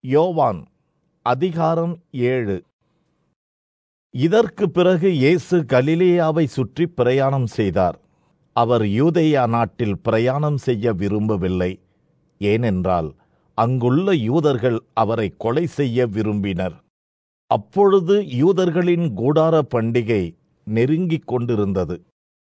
யோவான் அதிகாரம் ஏழு இதற்கு பிறகு இயேசு கலிலேயாவை சுற்றி பிரயாணம் செய்தார் அவர் யூதேயா நாட்டில் பிரயாணம் செய்ய விரும்பவில்லை ஏனென்றால் அங்குள்ள யூதர்கள் அவரை கொலை செய்ய விரும்பினர் அப்பொழுது யூதர்களின் கூடார பண்டிகை நெருங்கிக் கொண்டிருந்தது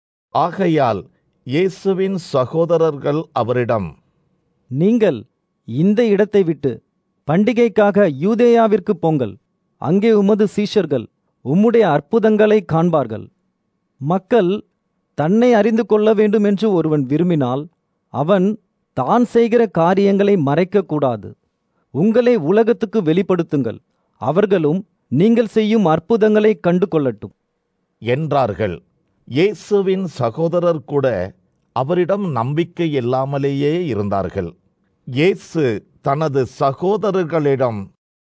ஆகையால் இயேசுவின் சகோதரர்கள் அவரிடம் நீங்கள் இந்த இடத்தை விட்டு பண்டிகைக்காக யூதேயாவிற்கு போங்கள் அங்கே உமது சீஷர்கள் உம்முடைய அற்புதங்களை காண்பார்கள் மக்கள் தன்னை அறிந்து கொள்ள வேண்டும் என்று ஒருவன் விரும்பினால் அவன் தான் செய்கிற காரியங்களை மறைக்கக்கூடாது உங்களை உலகத்துக்கு வெளிப்படுத்துங்கள் அவர்களும் நீங்கள் செய்யும் அற்புதங்களை கண்டு கொள்ளட்டும் என்றார்கள் இயேசுவின் சகோதரர் கூட அவரிடம் நம்பிக்கை இல்லாமலேயே இருந்தார்கள் இயேசு தனது சகோதரர்களிடம்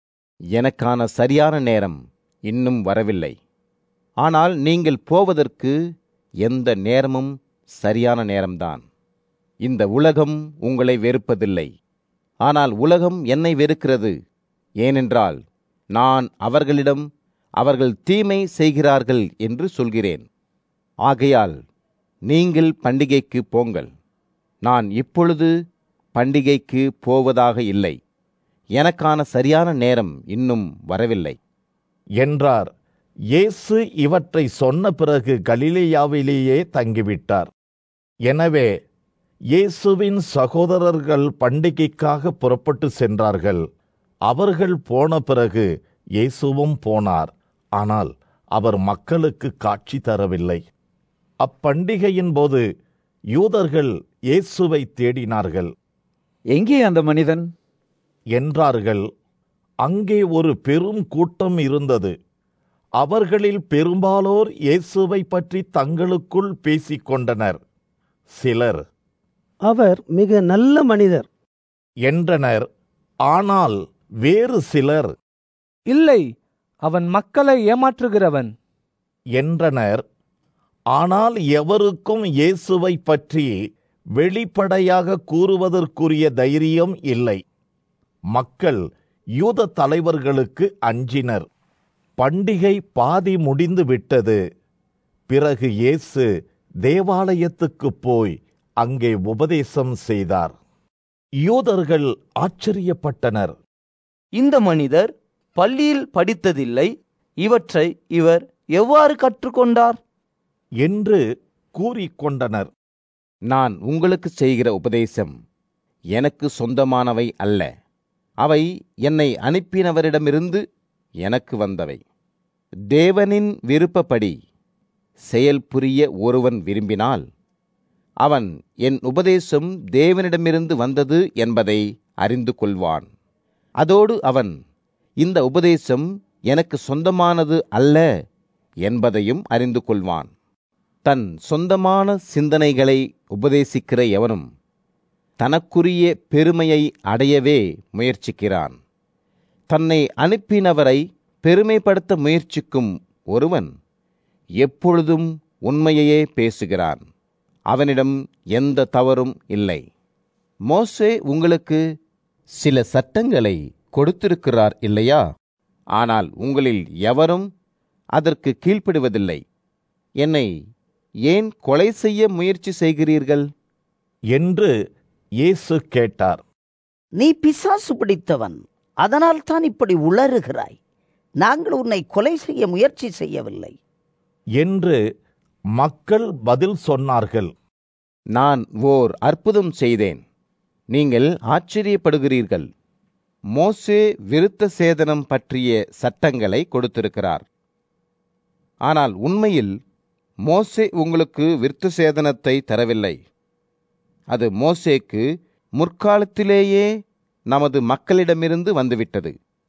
எனக்கான சரியான நேரம் இன்னும் வரவில்லை ஆனால் நீங்கள் போவதற்கு எந்த நேரமும் சரியான நேரம்தான் இந்த உலகம் உங்களை வெறுப்பதில்லை ஆனால் உலகம் என்னை வெறுக்கிறது ஏனென்றால் நான் அவர்களிடம் அவர்கள் தீமை செய்கிறார்கள் என்று சொல்கிறேன் ஆகையால் நீங்கள் பண்டிகைக்கு போங்கள் நான் இப்பொழுது பண்டிகைக்கு போவதாக இல்லை எனக்கான சரியான நேரம் இன்னும் வரவில்லை என்றார் இயேசு இவற்றை சொன்ன பிறகு கலிலேயாவிலேயே தங்கிவிட்டார் எனவே இயேசுவின் சகோதரர்கள் பண்டிகைக்காக புறப்பட்டு சென்றார்கள் அவர்கள் போன பிறகு இயேசுவும் போனார் ஆனால் அவர் மக்களுக்கு காட்சி தரவில்லை அப்பண்டிகையின் போது யூதர்கள் இயேசுவை தேடினார்கள் எங்கே அந்த மனிதன் என்றார்கள் அங்கே ஒரு பெரும் கூட்டம் இருந்தது அவர்களில் பெரும்பாலோர் இயேசுவை பற்றி தங்களுக்குள் பேசிக் கொண்டனர் சிலர் அவர் மிக நல்ல மனிதர் என்றனர் ஆனால் வேறு சிலர் இல்லை அவன் மக்களை ஏமாற்றுகிறவன் என்றனர் ஆனால் எவருக்கும் இயேசுவை பற்றி வெளிப்படையாக கூறுவதற்குரிய தைரியம் இல்லை மக்கள் யூத தலைவர்களுக்கு அஞ்சினர் பண்டிகை பாதி முடிந்து விட்டது பிறகு இயேசு தேவாலயத்துக்குப் போய் அங்கே உபதேசம் செய்தார் யூதர்கள் ஆச்சரியப்பட்டனர் இந்த மனிதர் பள்ளியில் படித்ததில்லை இவற்றை இவர் எவ்வாறு கற்றுக்கொண்டார் என்று கூறிக்கொண்டனர் நான் உங்களுக்கு செய்கிற உபதேசம் எனக்கு சொந்தமானவை அல்ல அவை என்னை அனுப்பினவரிடமிருந்து எனக்கு வந்தவை தேவனின் விருப்பப்படி செயல் புரிய ஒருவன் விரும்பினால் அவன் என் உபதேசம் தேவனிடமிருந்து வந்தது என்பதை அறிந்து கொள்வான் அதோடு அவன் இந்த உபதேசம் எனக்கு சொந்தமானது அல்ல என்பதையும் அறிந்து கொள்வான் தன் சொந்தமான சிந்தனைகளை உபதேசிக்கிற எவனும் தனக்குரிய பெருமையை அடையவே முயற்சிக்கிறான் தன்னை அனுப்பினவரை பெருமைப்படுத்த முயற்சிக்கும் ஒருவன் எப்பொழுதும் உண்மையையே பேசுகிறான் அவனிடம் எந்த தவறும் இல்லை மோசே உங்களுக்கு சில சட்டங்களை கொடுத்திருக்கிறார் இல்லையா ஆனால் உங்களில் எவரும் அதற்கு கீழ்ப்படுவதில்லை என்னை ஏன் கொலை செய்ய முயற்சி செய்கிறீர்கள் என்று இயேசு கேட்டார் நீ பிசாசு பிடித்தவன் அதனால் தான் இப்படி உளறுகிறாய் நாங்கள் உன்னை கொலை செய்ய முயற்சி செய்யவில்லை என்று மக்கள் பதில் சொன்னார்கள் நான் ஓர் அற்புதம் செய்தேன் நீங்கள் ஆச்சரியப்படுகிறீர்கள் மோசே விருத்த சேதனம் பற்றிய சட்டங்களை கொடுத்திருக்கிறார் ஆனால் உண்மையில் மோசே உங்களுக்கு விருத்த சேதனத்தை தரவில்லை அது மோசேக்கு முற்காலத்திலேயே நமது மக்களிடமிருந்து வந்துவிட்டது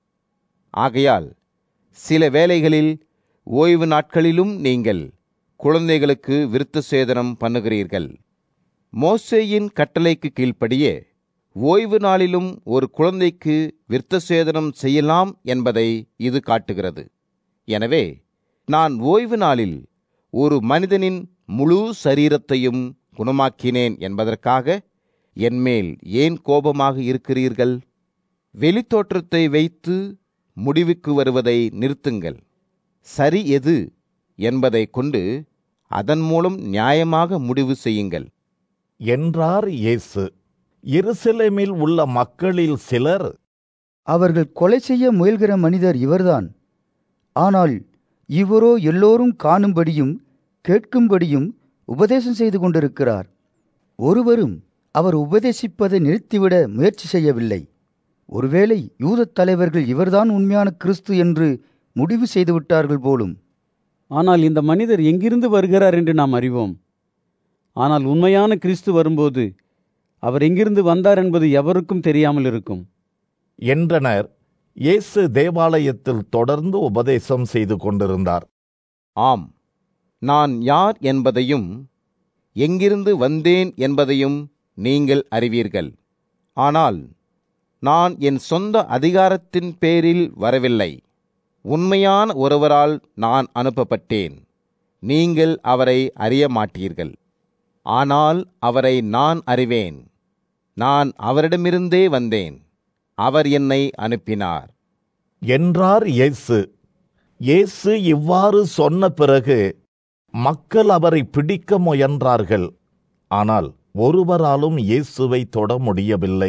ஆகையால் சில வேளைகளில் ஓய்வு நாட்களிலும் நீங்கள் குழந்தைகளுக்கு விருத்த சேதனம் பண்ணுகிறீர்கள் மோசேயின் கட்டளைக்கு கீழ்ப்படியே ஓய்வு நாளிலும் ஒரு குழந்தைக்கு விருத்த சேதனம் செய்யலாம் என்பதை இது காட்டுகிறது எனவே நான் ஓய்வு நாளில் ஒரு மனிதனின் முழு சரீரத்தையும் குணமாக்கினேன் என்பதற்காக என்மேல் ஏன் கோபமாக இருக்கிறீர்கள் வெளித்தோற்றத்தை வைத்து முடிவுக்கு வருவதை நிறுத்துங்கள் சரி எது என்பதை கொண்டு அதன் மூலம் நியாயமாக முடிவு செய்யுங்கள் என்றார் இயேசு எருசலேமில் உள்ள மக்களில் சிலர் அவர்கள் கொலை செய்ய முயல்கிற மனிதர் இவர்தான் ஆனால் இவரோ எல்லோரும் காணும்படியும் கேட்கும்படியும் உபதேசம் செய்து கொண்டிருக்கிறார் ஒருவரும் அவர் உபதேசிப்பதை நிறுத்திவிட முயற்சி செய்யவில்லை ஒருவேளை யூதத் தலைவர்கள் இவர்தான் உண்மையான கிறிஸ்து என்று முடிவு செய்துவிட்டார்கள் போலும் ஆனால் இந்த மனிதர் எங்கிருந்து வருகிறார் என்று நாம் அறிவோம் ஆனால் உண்மையான கிறிஸ்து வரும்போது அவர் எங்கிருந்து வந்தார் என்பது எவருக்கும் தெரியாமல் இருக்கும் என்றனர் இயேசு தேவாலயத்தில் தொடர்ந்து உபதேசம் செய்து கொண்டிருந்தார் ஆம் நான் யார் என்பதையும் எங்கிருந்து வந்தேன் என்பதையும் நீங்கள் அறிவீர்கள் ஆனால் நான் என் சொந்த அதிகாரத்தின் பேரில் வரவில்லை உண்மையான ஒருவரால் நான் அனுப்பப்பட்டேன் நீங்கள் அவரை அறிய மாட்டீர்கள் ஆனால் அவரை நான் அறிவேன் நான் அவரிடமிருந்தே வந்தேன் அவர் என்னை அனுப்பினார் என்றார் இயேசு இயேசு இவ்வாறு சொன்ன பிறகு மக்கள் அவரை பிடிக்க முயன்றார்கள் ஆனால் ஒருவராலும் இயேசுவை தொட முடியவில்லை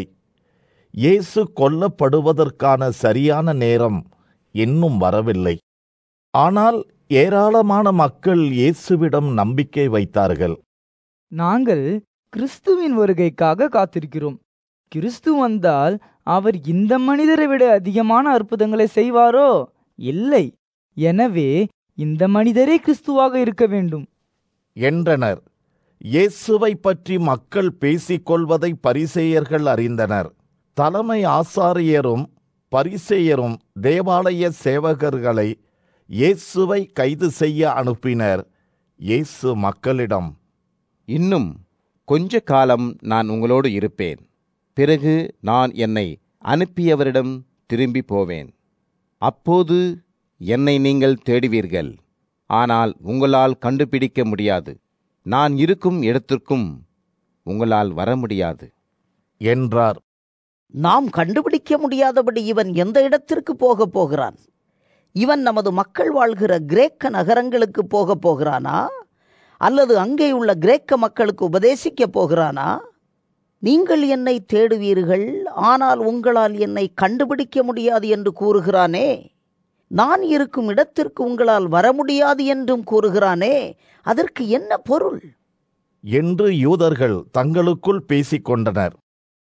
இயேசு கொல்லப்படுவதற்கான சரியான நேரம் இன்னும் வரவில்லை ஆனால் ஏராளமான மக்கள் இயேசுவிடம் நம்பிக்கை வைத்தார்கள் நாங்கள் கிறிஸ்துவின் வருகைக்காக காத்திருக்கிறோம் கிறிஸ்து வந்தால் அவர் இந்த மனிதரை விட அதிகமான அற்புதங்களை செய்வாரோ இல்லை எனவே இந்த மனிதரே கிறிஸ்துவாக இருக்க வேண்டும் என்றனர் இயேசுவை பற்றி மக்கள் பேசிக் கொள்வதை பரிசேயர்கள் அறிந்தனர் தலைமை ஆசாரியரும் பரிசேயரும் தேவாலய சேவகர்களை இயேசுவை கைது செய்ய அனுப்பினர் இயேசு மக்களிடம் இன்னும் கொஞ்ச காலம் நான் உங்களோடு இருப்பேன் பிறகு நான் என்னை அனுப்பியவரிடம் திரும்பி போவேன் அப்போது என்னை நீங்கள் தேடுவீர்கள் ஆனால் உங்களால் கண்டுபிடிக்க முடியாது நான் இருக்கும் இடத்திற்கும் உங்களால் வர முடியாது என்றார் நாம் கண்டுபிடிக்க முடியாதபடி இவன் எந்த இடத்திற்கு போகப் போகிறான் இவன் நமது மக்கள் வாழ்கிற கிரேக்க நகரங்களுக்கு போகப் போகிறானா அல்லது அங்கே உள்ள கிரேக்க மக்களுக்கு உபதேசிக்கப் போகிறானா நீங்கள் என்னை தேடுவீர்கள் ஆனால் உங்களால் என்னை கண்டுபிடிக்க முடியாது என்று கூறுகிறானே நான் இருக்கும் இடத்திற்கு உங்களால் வர முடியாது என்றும் கூறுகிறானே அதற்கு என்ன பொருள் என்று யூதர்கள் தங்களுக்குள் பேசிக் கொண்டனர்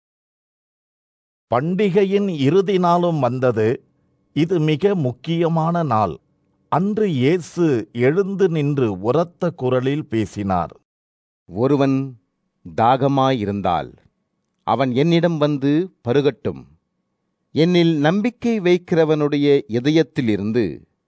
பண்டிகையின் இறுதி நாளும் வந்தது இது மிக முக்கியமான நாள் அன்று இயேசு எழுந்து நின்று உரத்த குரலில் பேசினார் ஒருவன் தாகமாயிருந்தால் அவன் என்னிடம் வந்து பருகட்டும் என்னில் நம்பிக்கை வைக்கிறவனுடைய இதயத்திலிருந்து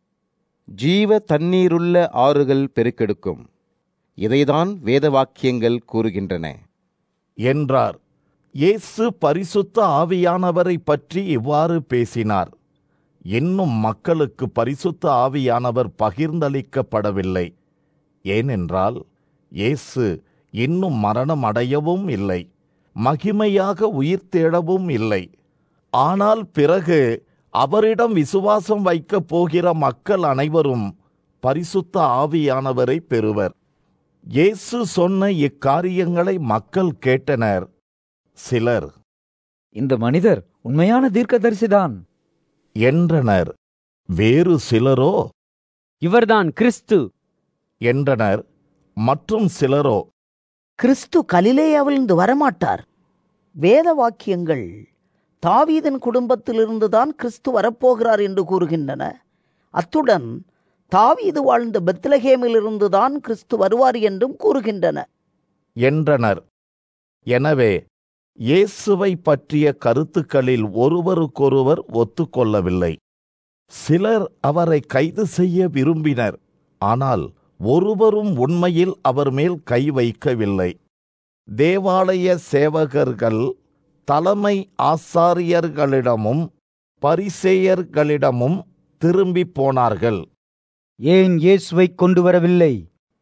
ஜீவ தண்ணீருள்ள ஆறுகள் பெருக்கெடுக்கும் இதைதான் வேத வாக்கியங்கள் கூறுகின்றன என்றார் இயேசு பரிசுத்த ஆவியானவரை பற்றி இவ்வாறு பேசினார் இன்னும் மக்களுக்கு பரிசுத்த ஆவியானவர் பகிர்ந்தளிக்கப்படவில்லை ஏனென்றால் இயேசு இன்னும் மரணம் அடையவும் இல்லை மகிமையாக உயிர் தேடவும் இல்லை ஆனால் பிறகு அவரிடம் விசுவாசம் வைக்கப் போகிற மக்கள் அனைவரும் பரிசுத்த ஆவியானவரை பெறுவர் இயேசு சொன்ன இக்காரியங்களை மக்கள் கேட்டனர் சிலர் இந்த மனிதர் உண்மையான தீர்க்கதரிசிதான் என்றனர் வேறு சிலரோ இவர்தான் கிறிஸ்து என்றனர் மற்றும் சிலரோ கிறிஸ்து கலிலேயாவிலிருந்து வரமாட்டார் வேத வாக்கியங்கள் தாவீதின் குடும்பத்திலிருந்துதான் கிறிஸ்து வரப்போகிறார் என்று கூறுகின்றன அத்துடன் தாவீது வாழ்ந்த பெத்லஹேமிலிருந்துதான் கிறிஸ்து வருவார் என்றும் கூறுகின்றன என்றனர் எனவே இயேசுவை பற்றிய கருத்துக்களில் ஒருவருக்கொருவர் ஒத்துக்கொள்ளவில்லை சிலர் அவரை கைது செய்ய விரும்பினர் ஆனால் ஒருவரும் உண்மையில் அவர் மேல் கை வைக்கவில்லை தேவாலய சேவகர்கள் தலைமை ஆசாரியர்களிடமும் பரிசேயர்களிடமும் திரும்பி போனார்கள் ஏன் இயேசுவை கொண்டு வரவில்லை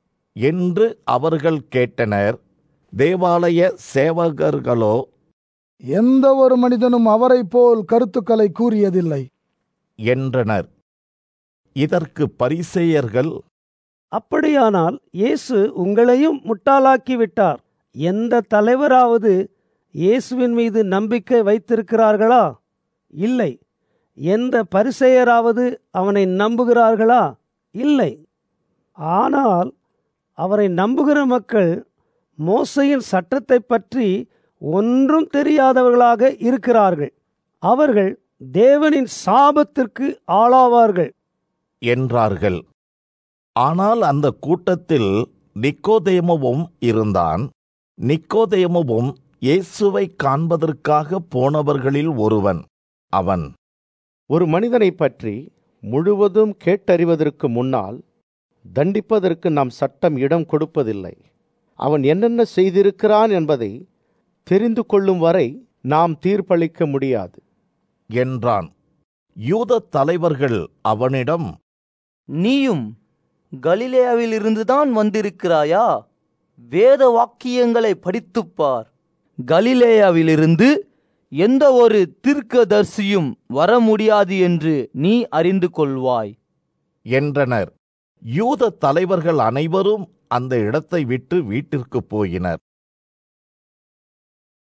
என்று அவர்கள் கேட்டனர் தேவாலய சேவகர்களோ எந்த ஒரு மனிதனும் அவரைப் போல் கருத்துக்களை கூறியதில்லை என்றனர் இதற்கு பரிசேயர்கள் அப்படியானால் இயேசு உங்களையும் முட்டாளாக்கி விட்டார் எந்த தலைவராவது இயேசுவின் மீது நம்பிக்கை வைத்திருக்கிறார்களா இல்லை எந்த பரிசேயராவது அவனை நம்புகிறார்களா இல்லை ஆனால் அவரை நம்புகிற மக்கள் மோசையின் சட்டத்தை பற்றி ஒன்றும் தெரியாதவர்களாக இருக்கிறார்கள் அவர்கள் தேவனின் சாபத்திற்கு ஆளாவார்கள் என்றார்கள் ஆனால் அந்த கூட்டத்தில் நிக்கோதேமுவும் இருந்தான் நிக்கோதேமுவும் இயேசுவை காண்பதற்காக போனவர்களில் ஒருவன் அவன் ஒரு மனிதனைப் பற்றி முழுவதும் கேட்டறிவதற்கு முன்னால் தண்டிப்பதற்கு நாம் சட்டம் இடம் கொடுப்பதில்லை அவன் என்னென்ன செய்திருக்கிறான் என்பதை தெரிந்து கொள்ளும் வரை நாம் தீர்ப்பளிக்க முடியாது என்றான் யூத தலைவர்கள் அவனிடம் நீயும் கலிலேயாவிலிருந்துதான் வந்திருக்கிறாயா வேத வாக்கியங்களை படித்துப் பார் கலிலேயாவிலிருந்து எந்த ஒரு தீர்க்கதரிசியும் வர முடியாது என்று நீ அறிந்து கொள்வாய் என்றனர் யூத தலைவர்கள் அனைவரும் அந்த இடத்தை விட்டு வீட்டிற்கு போயினர்